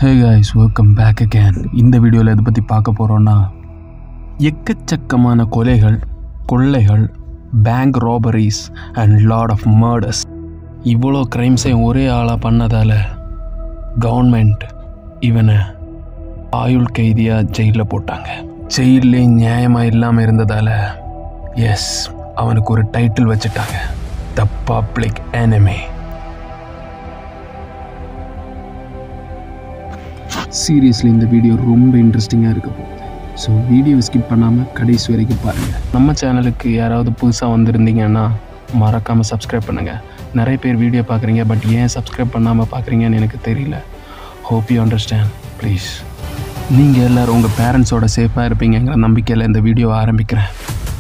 ஹே guys welcome back again இந்த வீடியோவில் இதை பற்றி பார்க்க போகிறோன்னா எக்கச்சக்கமான கொலைகள் கொள்ளைகள் bank robberies and lot of murders இவ்வளோ க்ரைம்ஸையும் ஒரே ஆளாக பண்ணதால் கவர்மெண்ட் இவனை ஆயுள் கைதியாக ஜெயிலில் போட்டாங்க ஜெயிலே நியாயமாக இல்லாமல் இருந்ததால் எஸ் அவனுக்கு ஒரு டைட்டில் வச்சுட்டாங்க த பப்ளிக் enemy சீரியஸ்லி இந்த வீடியோ ரொம்ப இன்ட்ரெஸ்டிங்காக இருக்க போகுது ஸோ வீடியோ ஸ்கிப் பண்ணாமல் கடைசி வரைக்கும் பாருங்கள் நம்ம சேனலுக்கு யாராவது புதுசாக வந்திருந்தீங்கன்னா மறக்காமல் சப்ஸ்கிரைப் பண்ணுங்கள் நிறைய பேர் வீடியோ பார்க்குறீங்க பட் ஏன் சப்ஸ்கிரைப் பண்ணாமல் பார்க்குறீங்கன்னு எனக்கு தெரியல ஹோப் யூ அண்டர்ஸ்டாண்ட் ப்ளீஸ் நீங்கள் எல்லோரும் உங்கள் பேரண்ட்ஸோட சேஃபாக இருப்பீங்கங்கிற நம்பிக்கையில் இந்த வீடியோ ஆரம்பிக்கிறேன்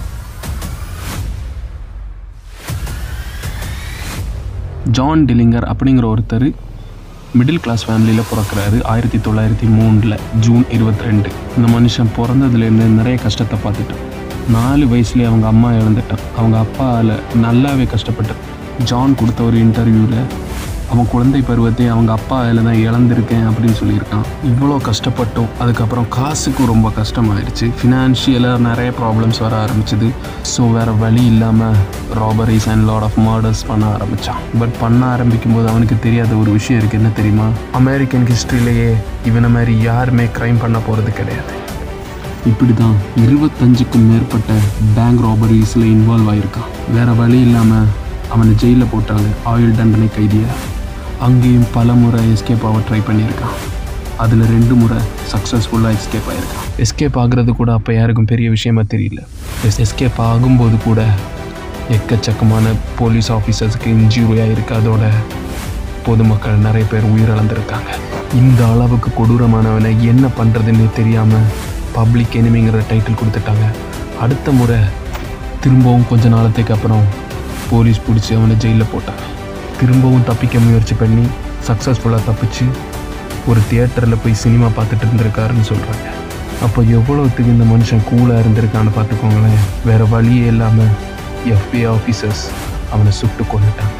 ஜான் டிலிங்கர் அப்படிங்கிற ஒருத்தர் மிடில் கிளாஸ் ஃபேமிலியில் பிறக்கிறாரு ஆயிரத்தி தொள்ளாயிரத்தி மூணில் ஜூன் இருபத்தி ரெண்டு இந்த மனுஷன் பிறந்ததுலேருந்து நிறைய கஷ்டத்தை பார்த்துட்டான் நாலு வயசுலேயே அவங்க அம்மா இழந்துட்டான் அவங்க அப்பாவில் நல்லாவே கஷ்டப்பட்டான் ஜான் கொடுத்த ஒரு இன்டர்வியூவில் அவன் குழந்தை பருவத்தை அவங்க அப்பாவில் தான் இழந்திருக்கேன் அப்படின்னு சொல்லியிருக்கான் இவ்வளோ கஷ்டப்பட்டோம் அதுக்கப்புறம் காசுக்கும் ரொம்ப கஷ்டமாயிருச்சு ஃபினான்ஷியலாக நிறைய ப்ராப்ளம்ஸ் வர ஆரம்பிச்சுது ஸோ வேறு வழி இல்லாமல் robberies and lot of murders பண்ண ஆரம்பித்தான் பட் பண்ண ஆரம்பிக்கும் போது அவனுக்கு தெரியாத ஒரு விஷயம் இருக்குது என்ன தெரியுமா அமெரிக்கன் ஹிஸ்ட்ரியிலேயே இவனை மாதிரி யாருமே க்ரைம் பண்ண போகிறது கிடையாது இப்படி தான் இருபத்தஞ்சுக்கும் மேற்பட்ட பேங்க் ராபரிஸில் இன்வால்வ் ஆகியிருக்கான் வேறு வழி இல்லாமல் அவனை ஜெயிலில் போட்டாங்க ஆயுள் தண்டனை கைதியாக அங்கேயும் பல முறை எஸ்கேப் ஆக ட்ரை பண்ணியிருக்கான் அதில் ரெண்டு முறை சக்ஸஸ்ஃபுல்லாக எஸ்கேப் ஆகியிருக்கான் எஸ்கேப் ஆகுறது கூட அப்போ யாருக்கும் பெரிய விஷயமா தெரியல எஸ்கேப் ஆகும்போது கூட எக்கச்சக்கமான போலீஸ் ஆஃபீஸர்ஸுக்கு இன்ஜூரி ஆகிருக்கு அதோட பொதுமக்கள் நிறைய பேர் உயிரிழந்திருக்காங்க இந்த அளவுக்கு கொடூரமானவனை என்ன பண்ணுறதுன்னு தெரியாமல் பப்ளிக் எனிமிங்கிற டைட்டில் கொடுத்துட்டாங்க அடுத்த முறை திரும்பவும் கொஞ்ச நாளத்துக்கு அப்புறம் போலீஸ் பிடிச்சி அவனை ஜெயிலில் போட்டாங்க திரும்பவும் தப்பிக்க முயற்சி பண்ணி சக்ஸஸ்ஃபுல்லாக தப்பிச்சு ஒரு தியேட்டரில் போய் சினிமா பார்த்துட்டு இருந்திருக்காருன்னு சொல்கிறாங்க அப்போ எவ்வளோத்துக்கு இந்த மனுஷன் கூலாக இருந்திருக்கான்னு பார்த்துக்கோங்களேன் வேறு வழியே இல்லாமல் எஃபிஐ ஆஃபீஸர்ஸ் அவனை சுட்டு கொண்டுட்டாங்க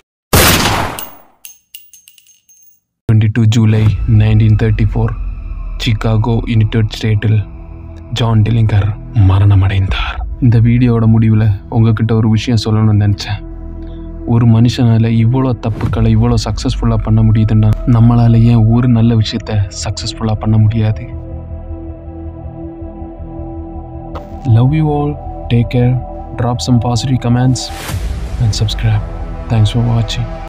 twenty two July nineteen thirty four Chicago United ஸ்டேட்டில் ஜான் டிலிங்கர் மரணமடைந்தார் இந்த வீடியோவோட முடிவில் உங்ககிட்ட ஒரு விஷயம் சொல்லணும்னு நினச்சேன் ஒரு மனுஷனால் இவ்வளோ தப்புக்களை இவ்வளோ சக்ஸஸ்ஃபுல்லாக பண்ண முடியுதுன்னா நம்மளால் ஏன் ஒரு நல்ல விஷயத்த சக்ஸஸ்ஃபுல்லாக பண்ண முடியாது love you all take care drop some positive comments and subscribe thanks for வாட்சிங்